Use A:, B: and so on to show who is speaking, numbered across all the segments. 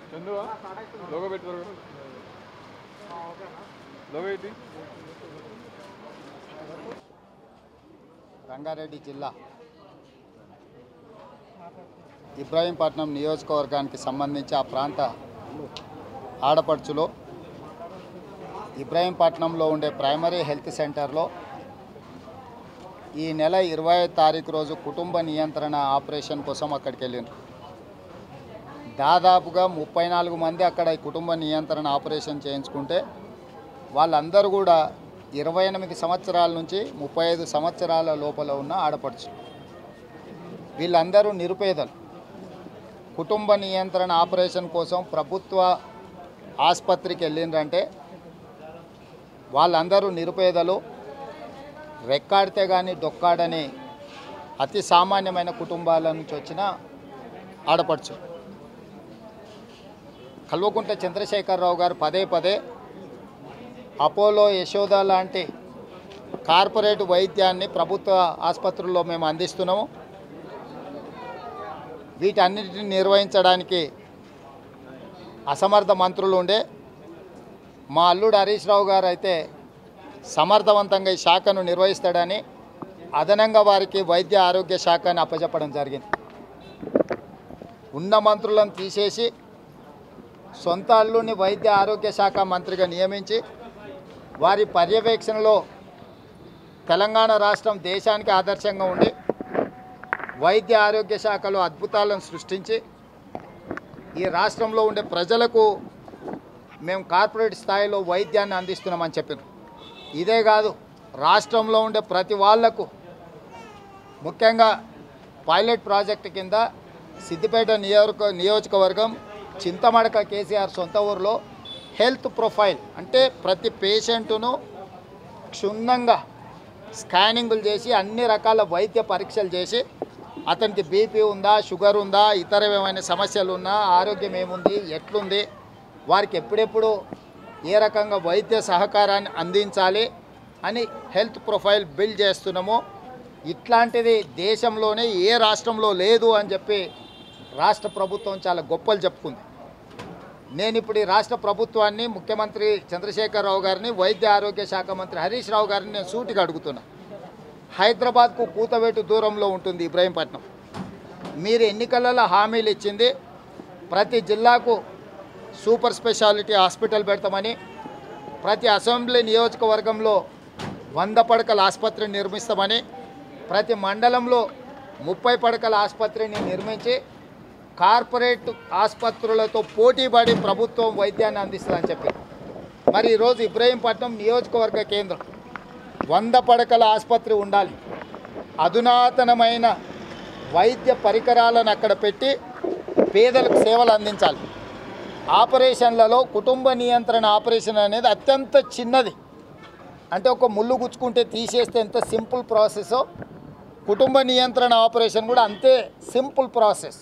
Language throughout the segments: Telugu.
A: చందువా లోగో పెట్టుకోరు లోగో ఏంటి
B: రంగారెడ్డి జిల్లా ఇబ్రాహీంపట్నం నియోజకవర్గానికి సంబంధించి ఆ ప్రాంత ఆడపడుచులో ఇబ్రాహీంపట్నంలో ఉండే ప్రైమరీ హెల్త్ సెంటర్లో ఈ నెల ఇరవై తారీఖు రోజు కుటుంబ నియంత్రణ ఆపరేషన్ కోసం అక్కడికి వెళ్ళిండ్రు దాదాపుగా ముప్పై నాలుగు మంది అక్కడ ఈ కుటుంబ నియంత్రణ ఆపరేషన్ చేయించుకుంటే వాళ్ళందరూ కూడా ఇరవై ఎనిమిది సంవత్సరాల నుంచి ముప్పై ఐదు సంవత్సరాల లోపల ఉన్న ఆడపడుచు వీళ్ళందరూ నిరుపేదలు కుటుంబ నియంత్రణ ఆపరేషన్ కోసం ప్రభుత్వ ఆసుపత్రికి వెళ్ళిండ్రంటే వాళ్ళందరూ నిరుపేదలు రెక్కాడితే కానీ డొక్కాడని అతి సామాన్యమైన కుటుంబాల నుంచి వచ్చిన ఆడపడుచు కల్వకుంట్ల చంద్రశేఖరరావు గారు పదే పదే అపోలో యశోద లాంటి కార్పొరేట్ వైద్యాన్ని ప్రభుత్వ ఆసుపత్రుల్లో మేము అందిస్తున్నాము వీటన్నిటిని నిర్వహించడానికి అసమర్థ మంత్రులు ఉండే మా అల్లుడు హరీష్ రావు గారు అయితే సమర్థవంతంగా ఈ శాఖను నిర్వహిస్తాడని అదనంగా వారికి వైద్య ఆరోగ్య శాఖని అప్పచెప్పడం జరిగింది ఉన్న మంత్రులను తీసేసి సొంత అల్లుడిని వైద్య ఆరోగ్య శాఖ మంత్రిగా నియమించి వారి పర్యవేక్షణలో తెలంగాణ రాష్ట్రం దేశానికి ఆదర్శంగా ఉండి వైద్య ఆరోగ్య శాఖలో అద్భుతాలను సృష్టించి ఈ రాష్ట్రంలో ఉండే ప్రజలకు మేము కార్పొరేట్ స్థాయిలో వైద్యాన్ని అందిస్తున్నామని చెప్పారు ఇదే కాదు రాష్ట్రంలో ఉండే ప్రతి వాళ్లకు ముఖ్యంగా పైలట్ ప్రాజెక్టు కింద సిద్దిపేట నియోజక నియోజకవర్గం చింతమడక కేసీఆర్ సొంత ఊరిలో హెల్త్ ప్రొఫైల్ అంటే ప్రతి పేషెంటును క్షుణ్ణంగా స్కానింగులు చేసి అన్ని రకాల వైద్య పరీక్షలు చేసి అతనికి బీపీ ఉందా షుగర్ ఉందా ఇతర ఏమైనా సమస్యలు ఉన్నా ఆరోగ్యం ఏముంది ఎట్లుంది వారికి ఎప్పుడెప్పుడు ఏ రకంగా వైద్య సహకారాన్ని అందించాలి అని హెల్త్ ప్రొఫైల్ బిల్డ్ చేస్తున్నామో ఇట్లాంటిది దేశంలోనే ఏ రాష్ట్రంలో లేదు అని చెప్పి రాష్ట్ర ప్రభుత్వం చాలా గొప్పలు చెప్పుకుంది నేను ఇప్పుడు ఈ రాష్ట్ర ప్రభుత్వాన్ని ముఖ్యమంత్రి చంద్రశేఖరరావు గారిని వైద్య ఆరోగ్య శాఖ మంత్రి హరీష్ రావు గారిని నేను సూటిగా అడుగుతున్నా హైదరాబాద్కు కూతవేటు దూరంలో ఉంటుంది ఇబ్రాహీంపట్నం మీరు ఎన్నికలలో హామీలు ఇచ్చింది ప్రతి జిల్లాకు సూపర్ స్పెషాలిటీ హాస్పిటల్ పెడతామని ప్రతి అసెంబ్లీ నియోజకవర్గంలో వంద పడకల ఆసుపత్రిని నిర్మిస్తామని ప్రతి మండలంలో ముప్పై పడకల ఆసుపత్రిని నిర్మించి కార్పొరేట్ ఆసుపత్రులతో పోటీపడి ప్రభుత్వం వైద్యాన్ని అందిస్తుందని చెప్పి మరి ఈరోజు ఇబ్రహీంపట్నం నియోజకవర్గ కేంద్రం వంద పడకల ఆసుపత్రి ఉండాలి అధునాతనమైన వైద్య పరికరాలను అక్కడ పెట్టి పేదలకు సేవలు అందించాలి ఆపరేషన్లలో కుటుంబ నియంత్రణ ఆపరేషన్ అనేది అత్యంత చిన్నది అంటే ఒక ముళ్ళు గుచ్చుకుంటే తీసేస్తే ఎంత సింపుల్ ప్రాసెసో కుటుంబ నియంత్రణ ఆపరేషన్ కూడా అంతే సింపుల్ ప్రాసెస్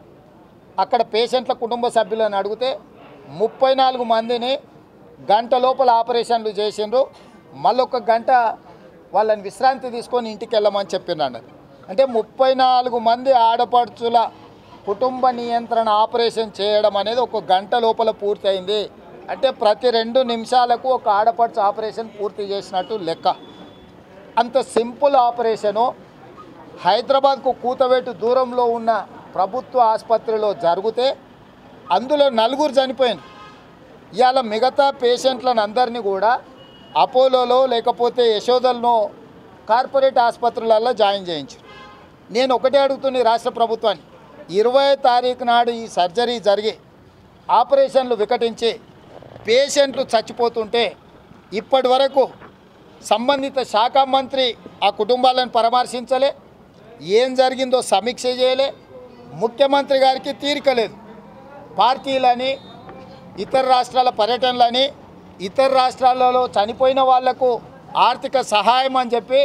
B: అక్కడ పేషెంట్ల కుటుంబ సభ్యులను అడిగితే ముప్పై నాలుగు మందిని గంట లోపల ఆపరేషన్లు చేసిండ్రు మళ్ళొక గంట వాళ్ళని విశ్రాంతి తీసుకొని ఇంటికి వెళ్ళమని చెప్పినాడు అంటే ముప్పై నాలుగు మంది ఆడపడుచుల కుటుంబ నియంత్రణ ఆపరేషన్ చేయడం అనేది ఒక గంట లోపల పూర్తయింది అంటే ప్రతి రెండు నిమిషాలకు ఒక ఆడపడుచు ఆపరేషన్ పూర్తి చేసినట్టు లెక్క అంత సింపుల్ ఆపరేషను హైదరాబాద్కు కూతవేటు దూరంలో ఉన్న ప్రభుత్వ ఆసుపత్రిలో జరిగితే అందులో నలుగురు చనిపోయారు ఇవాళ మిగతా పేషెంట్లను అందరినీ కూడా అపోలోలో లేకపోతే యశోదలను కార్పొరేట్ ఆసుపత్రులలో జాయిన్ చేయించారు నేను ఒకటే అడుగుతున్నా ఈ రాష్ట్ర ప్రభుత్వాన్ని ఇరవై తారీఖు నాడు ఈ సర్జరీ జరిగి ఆపరేషన్లు వికటించి పేషెంట్లు చచ్చిపోతుంటే ఇప్పటి వరకు సంబంధిత శాఖ మంత్రి ఆ కుటుంబాలను పరామర్శించలే ఏం జరిగిందో సమీక్ష చేయలే ముఖ్యమంత్రి గారికి తీరిక లేదు పార్టీలని ఇతర రాష్ట్రాల పర్యటనలని ఇతర రాష్ట్రాలలో చనిపోయిన వాళ్లకు ఆర్థిక సహాయం అని చెప్పి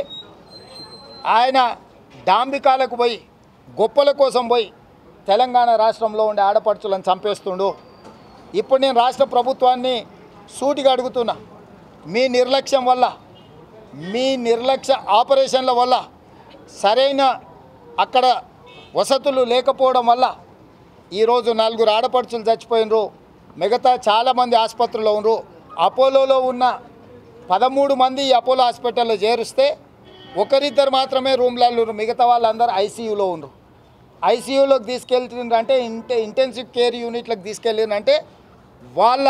B: ఆయన డాంబికాలకు పోయి గొప్పల కోసం పోయి తెలంగాణ రాష్ట్రంలో ఉండే ఆడపడుచులను చంపేస్తుండు ఇప్పుడు నేను రాష్ట్ర ప్రభుత్వాన్ని సూటిగా అడుగుతున్నా మీ నిర్లక్ష్యం వల్ల మీ నిర్లక్ష్య ఆపరేషన్ల వల్ల సరైన అక్కడ వసతులు లేకపోవడం వల్ల ఈరోజు నలుగురు ఆడపడుచులు చచ్చిపోయినరు మిగతా చాలామంది ఆసుపత్రిలో ఉన్నారు అపోలోలో ఉన్న పదమూడు మంది ఈ అపోలో హాస్పిటల్లో చేరుస్తే ఒకరిద్దరు మాత్రమే రూమ్లలో ఉన్నారు మిగతా వాళ్ళందరూ ఐసీయూలో ఉన్నారు ఐసీయూలోకి తీసుకెళ్తుందంటే ఇంటే ఇంటెన్సివ్ కేర్ యూనిట్లకు తీసుకెళ్ళిందంటే వాళ్ళ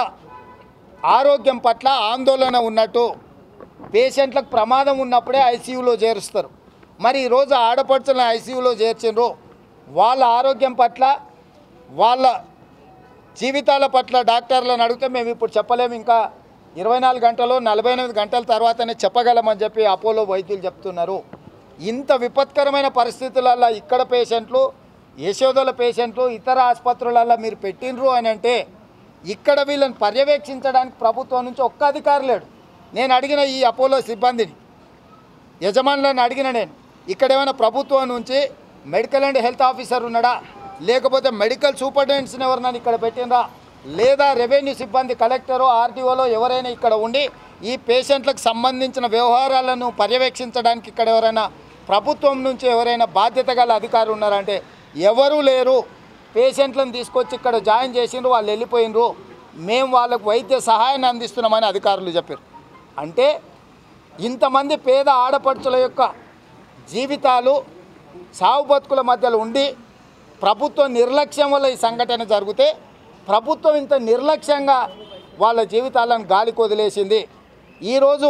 B: ఆరోగ్యం పట్ల ఆందోళన ఉన్నట్టు పేషెంట్లకు ప్రమాదం ఉన్నప్పుడే ఐసీయూలో చేరుస్తారు మరి ఈరోజు ఆడపడుచులను ఐసీయూలో చేర్చిండ్రు వాళ్ళ ఆరోగ్యం పట్ల వాళ్ళ జీవితాల పట్ల డాక్టర్లను అడిగితే మేము ఇప్పుడు చెప్పలేము ఇంకా ఇరవై నాలుగు గంటలు నలభై ఎనిమిది గంటల తర్వాతనే చెప్పగలమని చెప్పి అపోలో వైద్యులు చెప్తున్నారు ఇంత విపత్కరమైన పరిస్థితులలో ఇక్కడ పేషెంట్లు యశోదల పేషెంట్లు ఇతర ఆసుపత్రులలో మీరు పెట్టినరు అని అంటే ఇక్కడ వీళ్ళని పర్యవేక్షించడానికి ప్రభుత్వం నుంచి ఒక్క అధికారి లేడు నేను అడిగిన ఈ అపోలో సిబ్బందిని యజమానులను అడిగిన నేను ఇక్కడ ఏమైనా ప్రభుత్వం నుంచి మెడికల్ అండ్ హెల్త్ ఆఫీసర్ ఉన్నాడా లేకపోతే మెడికల్ సూపరింటెండెంట్స్ని ఎవరినైనా ఇక్కడ పెట్టినరా లేదా రెవెన్యూ సిబ్బంది కలెక్టరు ఆర్టీఓలో ఎవరైనా ఇక్కడ ఉండి ఈ పేషెంట్లకు సంబంధించిన వ్యవహారాలను పర్యవేక్షించడానికి ఇక్కడ ఎవరైనా ప్రభుత్వం నుంచి ఎవరైనా బాధ్యత గల అధికారులు ఉన్నారంటే ఎవరూ లేరు పేషెంట్లను తీసుకొచ్చి ఇక్కడ జాయిన్ చేసిండ్రు వాళ్ళు వెళ్ళిపోయినరు మేము వాళ్ళకు వైద్య సహాయాన్ని అందిస్తున్నామని అధికారులు చెప్పారు అంటే ఇంతమంది పేద ఆడపడుచుల యొక్క జీవితాలు సావు బతుకుల మధ్యలో ఉండి ప్రభుత్వ నిర్లక్ష్యం వల్ల ఈ సంఘటన జరిగితే ప్రభుత్వం ఇంత నిర్లక్ష్యంగా వాళ్ళ జీవితాలను గాలికి వదిలేసింది ఈరోజు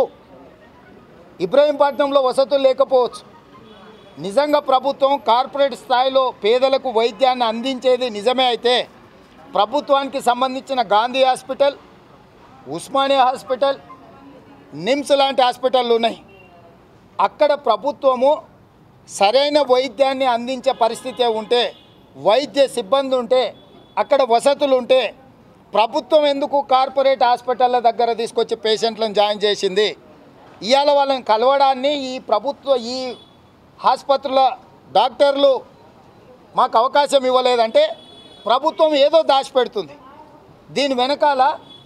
B: ఇబ్రహీంపట్నంలో వసతులు లేకపోవచ్చు నిజంగా ప్రభుత్వం కార్పొరేట్ స్థాయిలో పేదలకు వైద్యాన్ని అందించేది నిజమే అయితే ప్రభుత్వానికి సంబంధించిన గాంధీ హాస్పిటల్ ఉస్మానియా హాస్పిటల్ నిమ్స్ లాంటి హాస్పిటళ్ళు ఉన్నాయి అక్కడ ప్రభుత్వము సరైన వైద్యాన్ని అందించే పరిస్థితి ఉంటే వైద్య సిబ్బంది ఉంటే అక్కడ వసతులు ఉంటే ప్రభుత్వం ఎందుకు కార్పొరేట్ హాస్పిటళ్ళ దగ్గర తీసుకొచ్చి పేషెంట్లను జాయిన్ చేసింది ఇవాళ వాళ్ళని కలవడాన్ని ఈ ప్రభుత్వ ఈ ఆసుపత్రుల డాక్టర్లు మాకు అవకాశం ఇవ్వలేదంటే ప్రభుత్వం ఏదో దాచిపెడుతుంది దీని వెనకాల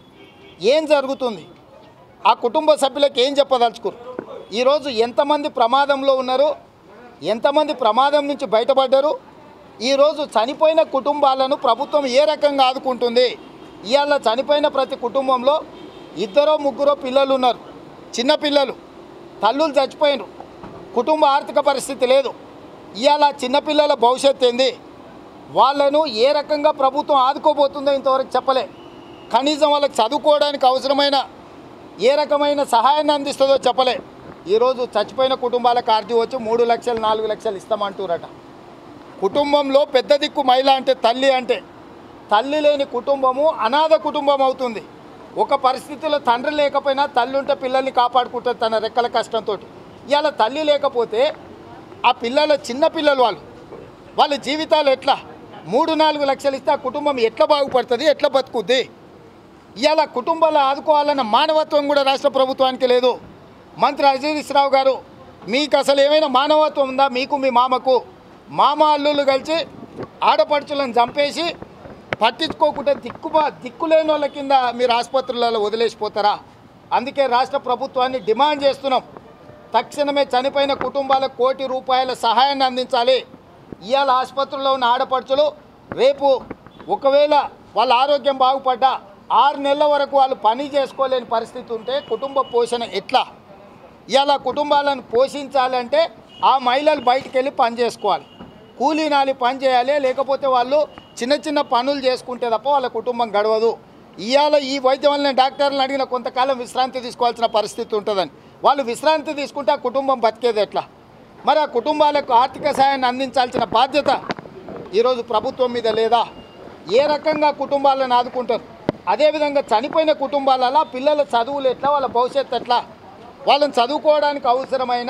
B: ఏం జరుగుతుంది ఆ కుటుంబ సభ్యులకు ఏం చెప్పదలుచుకోరు ఈరోజు ఎంతమంది ప్రమాదంలో ఉన్నారు ఎంతమంది ప్రమాదం నుంచి బయటపడ్డారు ఈరోజు చనిపోయిన కుటుంబాలను ప్రభుత్వం ఏ రకంగా ఆదుకుంటుంది ఇవాళ చనిపోయిన ప్రతి కుటుంబంలో ఇద్దరో ముగ్గురో పిల్లలు ఉన్నారు చిన్న పిల్లలు తల్లులు చచ్చిపోయినారు కుటుంబ ఆర్థిక పరిస్థితి లేదు ఇవాళ చిన్నపిల్లల భవిష్యత్తు ఏంది వాళ్ళను ఏ రకంగా ప్రభుత్వం ఆదుకోబోతుందో ఇంతవరకు చెప్పలే కనీసం వాళ్ళకి చదువుకోవడానికి అవసరమైన ఏ రకమైన సహాయాన్ని అందిస్తుందో చెప్పలే ఈరోజు చచ్చిపోయిన కుటుంబాలకు ఆర్జీ వచ్చి మూడు లక్షలు నాలుగు లక్షలు ఇస్తామంటారట కుటుంబంలో పెద్ద దిక్కు మహిళ అంటే తల్లి అంటే తల్లి లేని కుటుంబము అనాథ కుటుంబం అవుతుంది ఒక పరిస్థితిలో తండ్రి లేకపోయినా తల్లి ఉంటే పిల్లల్ని కాపాడుకుంటుంది తన రెక్కల కష్టంతో ఇవాళ తల్లి లేకపోతే ఆ పిల్లల చిన్న పిల్లలు వాళ్ళు వాళ్ళ జీవితాలు ఎట్లా మూడు నాలుగు లక్షలు ఇస్తే ఆ కుటుంబం ఎట్లా బాగుపడుతుంది ఎట్లా బతుకుద్ది ఇవాళ కుటుంబాలు ఆదుకోవాలన్న మానవత్వం కూడా రాష్ట్ర ప్రభుత్వానికి లేదు మంత్రి అజీజ్ రావు గారు మీకు అసలు ఏమైనా మానవత్వం ఉందా మీకు మీ మామకు మామ అల్లుళ్ళు కలిసి ఆడపడుచులను చంపేసి పట్టించుకోకుండా దిక్కుబా దిక్కులేని వాళ్ళ కింద మీరు ఆసుపత్రులలో వదిలేసిపోతారా అందుకే రాష్ట్ర ప్రభుత్వాన్ని డిమాండ్ చేస్తున్నాం తక్షణమే చనిపోయిన కుటుంబాలకు కోటి రూపాయల సహాయాన్ని అందించాలి ఇవాళ ఆసుపత్రిలో ఉన్న ఆడపడుచులు రేపు ఒకవేళ వాళ్ళ ఆరోగ్యం బాగుపడ్డా ఆరు నెలల వరకు వాళ్ళు పని చేసుకోలేని పరిస్థితి ఉంటే కుటుంబ పోషణ ఎట్లా ఇవాళ కుటుంబాలను పోషించాలంటే ఆ మహిళలు బయటికి వెళ్ళి పని చేసుకోవాలి కూలీ నాలి పని చేయాలి లేకపోతే వాళ్ళు చిన్న చిన్న పనులు చేసుకుంటే తప్ప వాళ్ళ కుటుంబం గడవదు ఇవాళ ఈ వైద్యం వల్ల నేను డాక్టర్లను అడిగిన కొంతకాలం విశ్రాంతి తీసుకోవాల్సిన పరిస్థితి ఉంటుందని వాళ్ళు విశ్రాంతి తీసుకుంటే ఆ కుటుంబం బతికేది ఎట్లా మరి ఆ కుటుంబాలకు ఆర్థిక సాయాన్ని అందించాల్సిన బాధ్యత ఈరోజు ప్రభుత్వం మీద లేదా ఏ రకంగా కుటుంబాలను ఆదుకుంటారు అదేవిధంగా చనిపోయిన కుటుంబాలలో పిల్లల చదువులు ఎట్లా వాళ్ళ భవిష్యత్తు ఎట్లా వాళ్ళని చదువుకోవడానికి అవసరమైన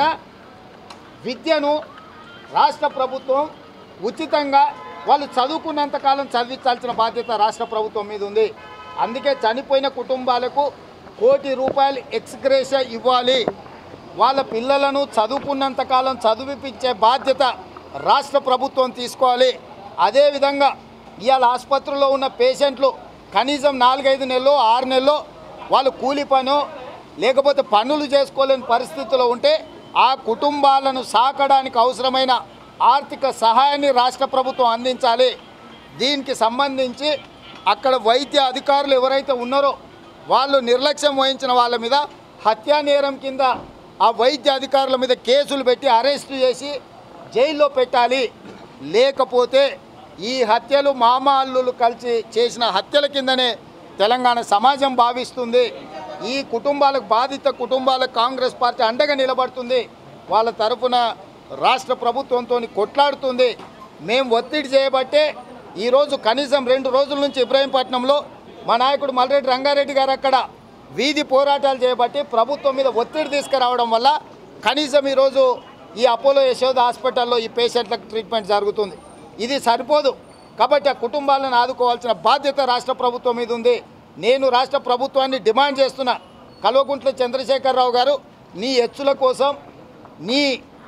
B: విద్యను రాష్ట్ర ప్రభుత్వం ఉచితంగా వాళ్ళు చదువుకున్నంతకాలం చదివించాల్సిన బాధ్యత రాష్ట్ర ప్రభుత్వం మీద ఉంది అందుకే చనిపోయిన కుటుంబాలకు కోటి రూపాయలు ఎక్స్గ్రేషియా ఇవ్వాలి వాళ్ళ పిల్లలను చదువుకున్నంతకాలం చదివిపించే బాధ్యత రాష్ట్ర ప్రభుత్వం తీసుకోవాలి అదేవిధంగా ఇవాళ ఆసుపత్రిలో ఉన్న పేషెంట్లు కనీసం నాలుగైదు నెలలు ఆరు నెలలు వాళ్ళు కూలి పనో లేకపోతే పనులు చేసుకోలేని పరిస్థితిలో ఉంటే ఆ కుటుంబాలను సాకడానికి అవసరమైన ఆర్థిక సహాయాన్ని రాష్ట్ర ప్రభుత్వం అందించాలి దీనికి సంబంధించి అక్కడ వైద్య అధికారులు ఎవరైతే ఉన్నారో వాళ్ళు నిర్లక్ష్యం వహించిన వాళ్ళ మీద హత్యా నేరం కింద ఆ వైద్య అధికారుల మీద కేసులు పెట్టి అరెస్ట్ చేసి జైల్లో పెట్టాలి లేకపోతే ఈ హత్యలు మామ అల్లులు కలిసి చేసిన హత్యల కిందనే తెలంగాణ సమాజం భావిస్తుంది ఈ కుటుంబాలకు బాధిత కుటుంబాలకు కాంగ్రెస్ పార్టీ అండగా నిలబడుతుంది వాళ్ళ తరఫున రాష్ట్ర ప్రభుత్వంతో కొట్లాడుతుంది మేము ఒత్తిడి చేయబట్టే ఈరోజు కనీసం రెండు రోజుల నుంచి ఇబ్రాహీంపట్నంలో మా నాయకుడు మల్రెడ్డి రంగారెడ్డి గారు అక్కడ వీధి పోరాటాలు చేయబట్టి ప్రభుత్వం మీద ఒత్తిడి తీసుకురావడం వల్ల కనీసం ఈరోజు ఈ అపోలో యశోద హాస్పిటల్లో ఈ పేషెంట్లకు ట్రీట్మెంట్ జరుగుతుంది ఇది సరిపోదు కాబట్టి ఆ కుటుంబాలను ఆదుకోవాల్సిన బాధ్యత రాష్ట్ర ప్రభుత్వం మీద ఉంది నేను రాష్ట్ర ప్రభుత్వాన్ని డిమాండ్ చేస్తున్నా కల్వకుంట్ల చంద్రశేఖరరావు గారు నీ ఎచ్చుల కోసం నీ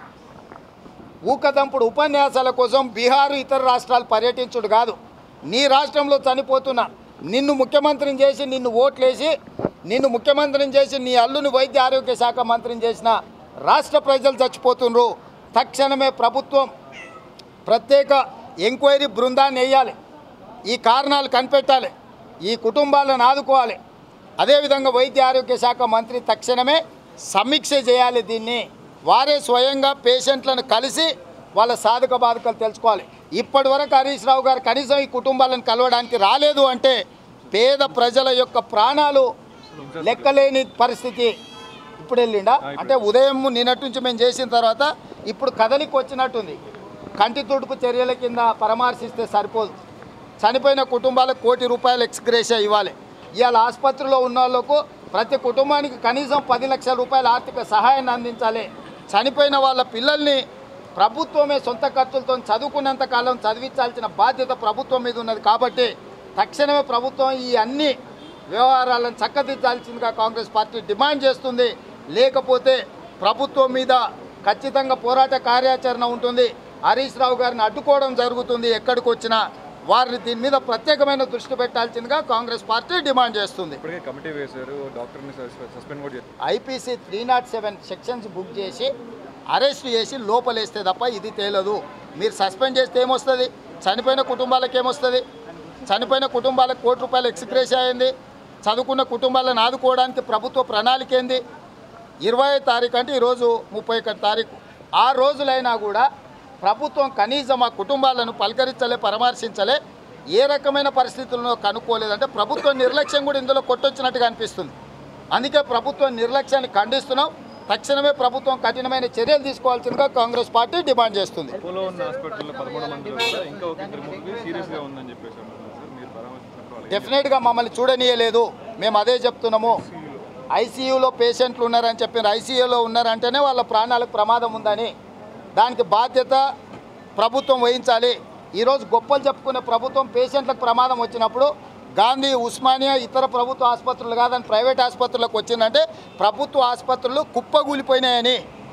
B: ఊకదంపుడు ఉపన్యాసాల కోసం బీహారు ఇతర రాష్ట్రాలు పర్యటించుడు కాదు నీ రాష్ట్రంలో చనిపోతున్న నిన్ను ముఖ్యమంత్రిని చేసి నిన్ను ఓట్లేసి నిన్ను ముఖ్యమంత్రిని చేసి నీ అల్లుని వైద్య ఆరోగ్య శాఖ మంత్రిని చేసిన రాష్ట్ర ప్రజలు చచ్చిపోతుండ్రు తక్షణమే ప్రభుత్వం ప్రత్యేక ఎంక్వైరీ బృందాన్ని వేయాలి ఈ కారణాలు కనిపెట్టాలి ఈ కుటుంబాలను ఆదుకోవాలి అదేవిధంగా వైద్య ఆరోగ్య శాఖ మంత్రి తక్షణమే సమీక్ష చేయాలి దీన్ని వారే స్వయంగా పేషెంట్లను కలిసి వాళ్ళ సాధక బాధకాలు తెలుసుకోవాలి ఇప్పటి వరకు హరీష్ రావు గారు కనీసం ఈ కుటుంబాలను కలవడానికి రాలేదు అంటే పేద ప్రజల యొక్క ప్రాణాలు లెక్కలేని పరిస్థితి ఇప్పుడు వెళ్ళిండా అంటే ఉదయం నిన్నటి నుంచి మేము చేసిన తర్వాత ఇప్పుడు కదలికి వచ్చినట్టుంది కంటి తుడుపు చర్యల కింద పరామర్శిస్తే సరిపోదు చనిపోయిన కుటుంబాలకు కోటి రూపాయలు ఎక్స్గ్రేషియా ఇవ్వాలి ఇవాళ ఆసుపత్రిలో ఉన్న వాళ్ళకు ప్రతి కుటుంబానికి కనీసం పది లక్షల రూపాయల ఆర్థిక సహాయాన్ని అందించాలి చనిపోయిన వాళ్ళ పిల్లల్ని ప్రభుత్వమే సొంత ఖర్చులతో చదువుకున్నంత కాలం చదివించాల్సిన బాధ్యత ప్రభుత్వం మీద ఉన్నది కాబట్టి తక్షణమే ప్రభుత్వం ఈ అన్ని వ్యవహారాలను చక్కదిద్దాల్సిందిగా కాంగ్రెస్ పార్టీ డిమాండ్ చేస్తుంది లేకపోతే ప్రభుత్వం మీద ఖచ్చితంగా పోరాట కార్యాచరణ ఉంటుంది హరీష్ రావు గారిని అడ్డుకోవడం జరుగుతుంది ఎక్కడికి వచ్చినా వారిని దీని మీద ప్రత్యేకమైన దృష్టి పెట్టాల్సిందిగా కాంగ్రెస్ పార్టీ డిమాండ్ చేస్తుంది
A: ఇప్పటికే కమిటీ వేశారు డాక్టర్ని సస్పెండ్ కూడా చేశారు
B: IPC three not seven sections book చేసి అరెస్ట్ చేసి లోపలేస్తే తప్ప ఇది తేలదు మీరు సస్పెండ్ చేస్తే ఏమొస్తుంది చనిపోయిన కుటుంబాలకు ఏమొస్తుంది చనిపోయిన కుటుంబాలకు కోటి రూపాయలు ఎక్స్గ్రేస్ అయింది చదువుకున్న కుటుంబాలను ఆదుకోవడానికి ప్రభుత్వ ప్రణాళిక ఏంది ఇరవై తారీఖు అంటే ఈరోజు ముప్పై ఒకటి తారీఖు ఆ రోజులైనా కూడా ప్రభుత్వం కనీసం ఆ కుటుంబాలను పలకరించలే పరామర్శించలే ఏ రకమైన పరిస్థితులను కనుక్కోలేదంటే ప్రభుత్వం నిర్లక్ష్యం కూడా ఇందులో కొట్టొచ్చినట్టుగా అనిపిస్తుంది అందుకే ప్రభుత్వం నిర్లక్ష్యాన్ని ఖండిస్తున్నాం తక్షణమే ప్రభుత్వం కఠినమైన చర్యలు తీసుకోవాల్సిందిగా కాంగ్రెస్ పార్టీ డిమాండ్ చేస్తుంది
A: అపోలో ఉన్న హాస్పిటల్లో పదమూడు మంది కూడా ఇంకా ఒక ఇద్దరు ముగ్గురు సీరియస్గా ఉందని చెప్పేసి అంటున్నారు సార్ మీరు పరామర్శించినప్పుడు వాళ్ళకి
B: డెఫినెట్గా మమ్మల్ని చూడనీయలేదు మేము అదే చెప్తున్నాము ఐసీయూలో పేషెంట్లు ఉన్నారని చెప్పిన ఐసీయూలో ఉన్నారంటేనే వాళ్ళ ప్రాణాలకు ప్రమాదం ఉందని దానికి బాధ్యత ప్రభుత్వం వహించాలి ఈరోజు గొప్పలు చెప్పుకునే ప్రభుత్వం పేషెంట్లకు ప్రమాదం వచ్చినప్పుడు గాంధీ ఉస్మానియా ఇతర ప్రభుత్వ ఆసుపత్రులు కాదని ప్రైవేట్ ఆసుపత్రులకు వచ్చిందంటే ప్రభుత్వ ఆసుపత్రులు కుప్పగూలిపోయినాయని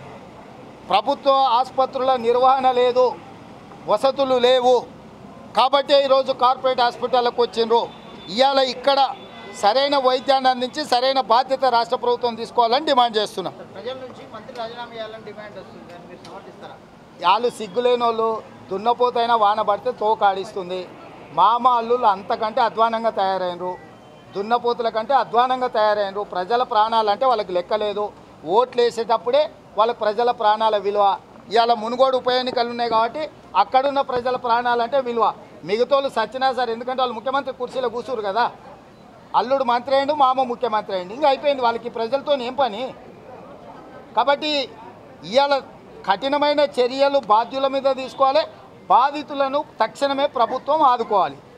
B: ప్రభుత్వ ఆసుపత్రుల నిర్వహణ లేదు వసతులు లేవు కాబట్టే ఈరోజు కార్పొరేట్ హాస్పిటల్కి వచ్చిండ్రు ఇవాళ ఇక్కడ సరైన వైద్యాన్ని అందించి సరైన బాధ్యత రాష్ట్ర ప్రభుత్వం తీసుకోవాలని డిమాండ్ చేస్తున్నాం
C: ప్రజల నుంచి మంత్రి రాజీనామా చేయాలని డిమాండ్ వస్తుంది దాన్ని మీరు సమర్థిస్తారా
B: వాళ్ళు సిగ్గులేని వాళ్ళు దున్నపోతైనా వాన పడితే తోక ఆడిస్తుంది మామ అల్లుళ్ళు అంతకంటే అధ్వానంగా తయారైనరు దున్నపోతుల కంటే అధ్వానంగా తయారైనరు ప్రజల ప్రాణాలంటే వాళ్ళకి లెక్కలేదు ఓట్లు వేసేటప్పుడే వాళ్ళకి ప్రజల ప్రాణాల విలువ ఇవాళ మునుగోడు ఉప ఎన్నికలు ఉన్నాయి కాబట్టి అక్కడున్న ప్రజల ప్రాణాలంటే విలువ మిగతాళ్ళు సచ్చినా సరే ఎందుకంటే వాళ్ళు ముఖ్యమంత్రి కుర్చీలో కూర్చురు కదా అల్లుడు మంత్రి అయ్యిండు మామ ముఖ్యమంత్రి అయ్యిండు ఇంకా అయిపోయింది వాళ్ళకి ప్రజలతో ఏం పని కాబట్టి ఇవాళ కఠినమైన చర్యలు బాధ్యుల మీద తీసుకోవాలి బాధితులను తక్షణమే ప్రభుత్వం ఆదుకోవాలి